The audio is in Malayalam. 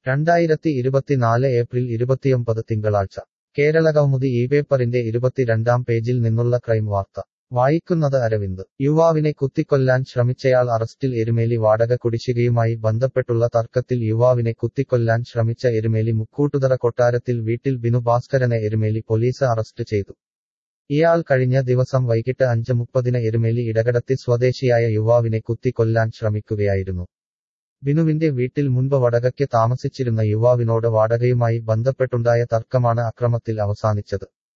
രണ്ടായിരത്തി ഇരുപത്തിനാല് ഏപ്രിൽ ഇരുപത്തിയൊമ്പത് തിങ്കളാഴ്ച കേരളകൗമുദി ഈ പേപ്പറിന്റെ ഇരുപത്തിരണ്ടാം പേജിൽ നിന്നുള്ള ക്രൈം വാർത്ത വായിക്കുന്നത് അരവിന്ദ് യുവാവിനെ കുത്തിക്കൊല്ലാൻ ശ്രമിച്ചയാൾ അറസ്റ്റിൽ എരുമേലി വാടക കുടിശ്ശികയുമായി ബന്ധപ്പെട്ടുള്ള തർക്കത്തിൽ യുവാവിനെ കുത്തിക്കൊല്ലാൻ ശ്രമിച്ച എരുമേലി മുക്കൂട്ടുതറ കൊട്ടാരത്തിൽ വീട്ടിൽ ബിനു ഭാസ്കരനെ എരുമേലി പോലീസ് അറസ്റ്റ് ചെയ്തു ഇയാൾ കഴിഞ്ഞ ദിവസം വൈകിട്ട് അഞ്ച് മുപ്പതിന് എരുമേലി ഇടകടത്തി സ്വദേശിയായ യുവാവിനെ കുത്തിക്കൊല്ലാൻ ശ്രമിക്കുകയായിരുന്നു ബിനുവിന്റെ വീട്ടിൽ മുൻപ് വടകയ്ക്ക് താമസിച്ചിരുന്ന യുവാവിനോട് വാടകയുമായി ബന്ധപ്പെട്ടുണ്ടായ തർക്കമാണ് അക്രമത്തിൽ അവസാനിച്ചത്